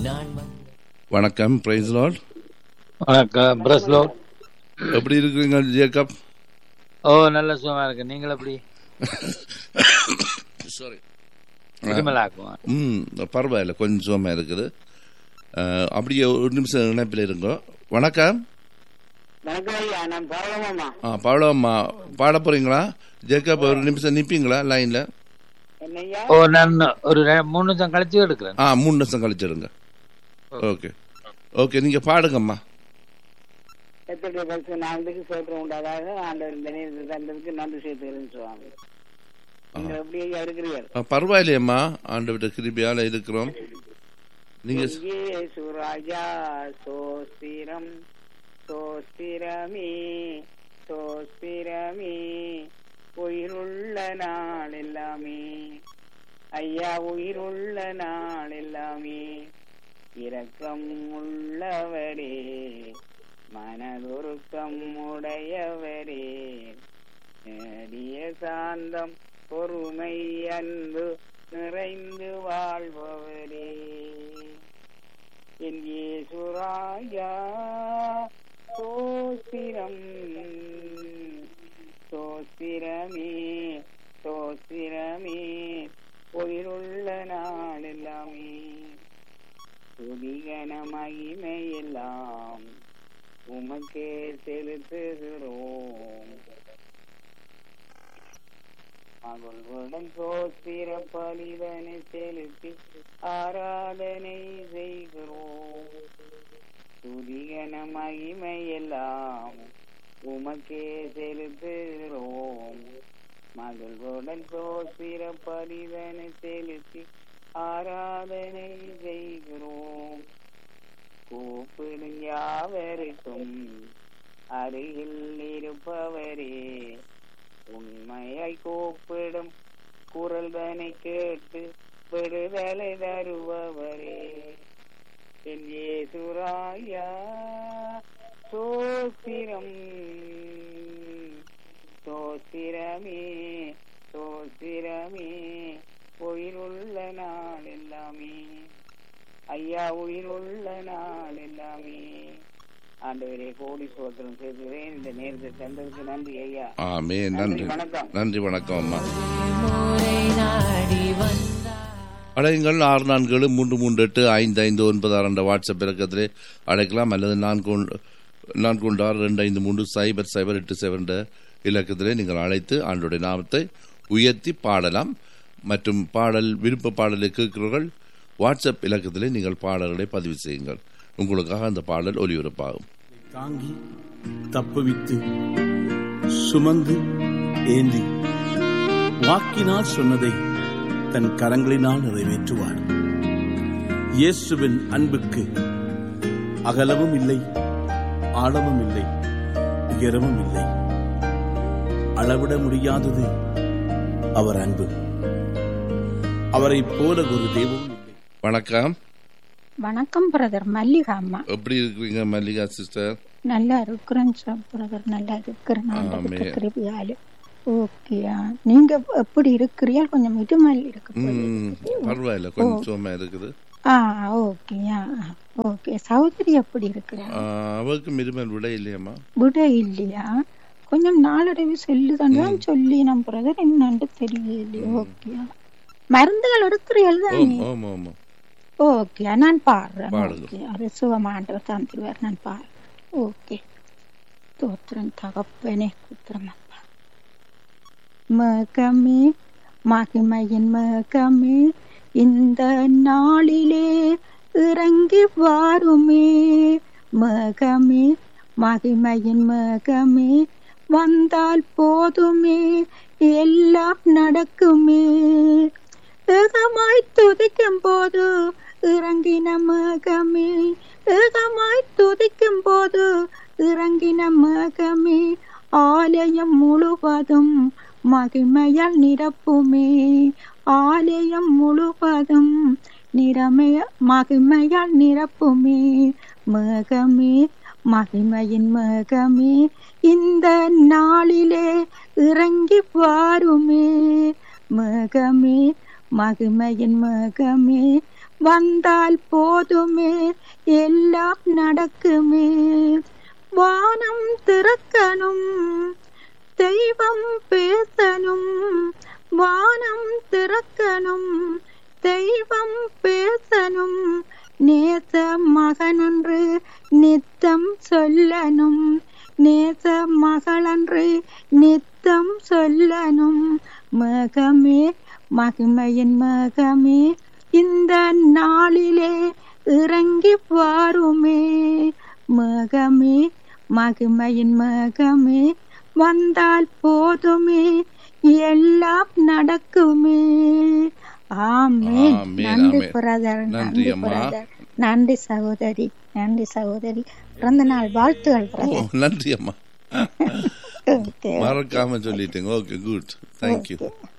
நாள் வந்து வணக்கம் பிரைஸ் லார்ட் வணக்கம் பிரஸ்லோ எப்படி இருக்கிறீங்க ஜேக்கப் ஓ நல்ல சுகமா இருக்கு நீங்கள் எப்படி சாரி இருமலாக்கும் ம் பரவாயில்ல கொஞ்சம் சுகமாக இருக்குது அஹ், அப்படியே ஒரு நிமிஷம் இணைப்பில் இருங்கோ வணக்கம் வணக்கம் ஐயா நான் பரவமாமா ஆ பாடம்மா பாட போறீங்களா ஜேக்கப் ஒரு நிமிஷம் நிற்பீங்களா லைனில் என்னய்யா ஓ நான் ஒரு ரெ- மூணு நிமிஷம் கழிச்சு எடுக்கிறேன் ஆ மூணு நிமிஷம் கழிச்சிடுங்க ஓகே ஓகே நீங்கள் பாடுங்கம்மா எத்தனை பரிசு நாளுக்கு சோத்திரம் உண்டாதாக ஆண்டவர் இந்த நேரத்தில் தந்ததுக்கு நன்றி சேர்த்துக்கிறேன் சுவாமி நீங்கள் எப்படி ஐயா இருக்கிறீர்கள் ஆ, பரவாயில்லையம்மா ஆண்டவிட்ட கிருபியால் இருக்கிறோம் நீங்கள் சுராஜா சோஸ்திரம் சோஸ்திரமே சோஸ்திரமே உயிருள்ள நாள் எல்லாமே ஐயா உயிருள்ள நாள் எல்லாமே இரக்கம் உள்ளவரே மனதுருக்கம் உடையவரே நேடிய சாந்தம் பொறுமை அன்பு நிறைந்து வாழ்பவரே என் சுராயா சோசிரம் சோசிரமே சோசிரமே உயிருள்ள நாள் எல்லாமே துதிகன மகிமையெல்லாம் உமக்கே செலுத்துகிறோம் மகளுடன் சோத்திர பலிதனை செலுத்தி ஆராதனை செய்கிறோம் துதிகன மகிமையெல்லாம் உமக்கே செலுத்துகிறோம் மகளுடன் சோத்திர பலிதனை செலுத்தி ஆராதனை செய்கிறோம் கூப்பிடும் யாவருக்கும் அருகில் இருப்பவரே உண்மையாய் கூப்பிடும் குரல்தனை கேட்டு விடுதலை தருபவரே என் ஏசுராயா சோத்திரம் சோத்திரமே சோத்திரமே உயிருள்ள நாள் எல்லாமே ஐயா உயிருள்ள நாள் எல்லாமே ஆண்டவரே கோடி சோத்திரம் செய்கிறேன் இந்த நேரத்தை தந்ததுக்கு நன்றி ஐயா ஆமே நன்றி வணக்கம். நன்றி வணக்கம் அம்மா முறை நாடி வந்தார் அழையுங்கள் ஆறு நான்கு ஏழு மூன்று மூன்று எட்டு ஐந்து ஐந்து ஒன்பது ஆறு என்ற வாட்ஸ்அப் இலக்கத்திலே அழைக்கலாம் அல்லது நான்கு ஒன்று- நான்கு ஒன்று ஆறு ரெண்டு ஐந்து மூன்று சைபர் சைபர் எட்டு சைபர் என்ற இலக்கத்திலே நீங்கள் அழைத்து ஆண்டுடைய நாமத்தை உயர்த்தி பாடலாம் மற்றும் பாடல் விருப்ப பாடலை கேட்கிறவர்கள் வாட்ஸ்அப் இலக்கத்திலே நீங்கள் பாடல்களை பதிவு செய்யுங்கள் உங்களுக்காக அந்த பாடல் ஒலிபரப்பாகும் தாங்கி தப்புவித்து சுமந்து ஏந்தி வாக்கினால் சொன்னதை தன் கரங்களினால் நிறைவேற்றுவார் இயேசுவின் அன்புக்கு அகலமும் இல்லை ஆழமும் இல்லை உயரமும் இல்லை அளவிட முடியாதது அவர் அன்பு அவரைப் போல ஒரு தெய்வம் இல்லை வணக்கம் வணக்கம் பிரதர் மல்லிகா அம்மா எப்படி இருக்கிறீங்க மல்லிகா சிஸ்டர் நல்லா இருக்கிறேன் சார் பிரதர் நல்லா இருக்கிறேன் ஆண்டவர்கிட்ட ஆமென். கிருபையால ஓகேயா நீங்க எப்படி இருக்கிறீங்க கொஞ்சம் இதுமல் இருக்கு போல. ம் பரவாயில்ல கொஞ்சம் சுகமா இருக்குது ஆ ஓகேயா ஓகே சௌதரி எப்படி இருக்கிறா ஆ, அவருக்கு மிருமல் விட இல்லையம்மா விட இல்லையா கொஞ்சம் நாளடைவு சொல்லுதான் சொல்லி நம் பிரதர் என்னன்னு தெரியலையே ஓகேயா மருந்துகள் எடுக்கிறீர்கள் ஓம் தானே ஓம் ஓம் ஓகே நான் பாடுறேன் பாடுங்க. ஓகே அது சுகமாண்டவர் தந்துருவார் நான் பாடுறேன் ஓகே தோத்திரம் தகப்பனே குத்திரம் அப்பா மகமே மகிமையின் மகமே இந்த நாளிலே இறங்கி வாருமே மகமே மகிமையின் மகமே வந்தால் போதுமே எல்லாம் நடக்குமே ஏகமாய் துதிக்கும் போது இறங்கின மகமே ஏகமாய் துதிக்கும் போது இறங்கின மகமே ஆலயம் முழுவதும் மகிமையால் நிரப்புமே ஆலயம் முழுவதும் நிறமைய மகிமையால் நிரப்புமே மகமே மகிமையின் மகமே இந்த நாளிலே இறங்கி வாருமே மகமே மகிமையின் மகமே வந்தால் போதுமே எல்லாம் நடக்குமே வானம் திறக்கணும் தெய்வம் பேசணும் வானம் திறக்கணும் தெய்வம் பேசணும் நேச மகனன்று நித்தம் சொல்லணும் நேச மகளன்று நித்தம் சொல்லணும் மகமே மகிமையின் மகமே இந்த நாளிலே இறங்கி வாருமே மகமே மகிமையின் மகமே வந்தால் போதுமே எல்லாம் நடக்குமே ஆமென் ஆமென், நன்றி ஆமென். பிரதர் நன்றி நன்றி அம்மா. பிரதர் நன்றி சகோதரி நன்றி சகோதரி பிறந்த நாள் வாழ்த்துகள் ஓ பிரதர் நன்றி அம்மா ஓகே மறக்காம சொல்லிட்டீங்க ஓகே குட் தேங்க்யூ ஓகே